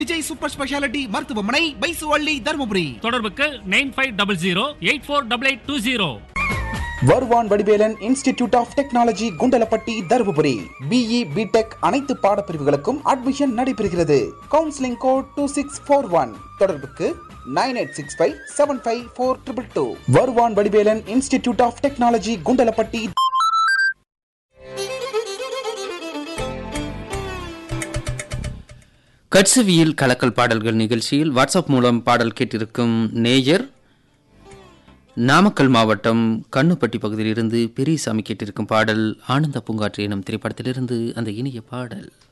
Vijay super speciality மருத்துவமனை பைசுவள்ளி தருமபுரி தொடர்புக்கு nine five double zero eight four double eight two zero Varuvan Vadivelan institute of technology Kundalapatti Dharmapuri BE BTech அனைத்து பாடப்பிரிவுகளுக்கும் admission நடைபெறுகிறது counselling code two six four one தொடர்புக்கு nine eight six five seven five four triple two Varuvan Vadivelan institute of technology Kundalapatti கட்சவியில் கலக்கல் பாடல்கள் நிகழ்ச்சியில் WhatsApp மூலம் பாடல் கேட்டிருக்கும் நேயர் நாமக்கல் மாவட்டம் கண்ணுப்பட்டி பகுதியிலிருந்து பெரியசாமி கேட்டிருக்கும் பாடல் ஆனந்த பூங்காற்று எனும் திரைப்படத்திலிருந்து அந்த இனிய பாடல்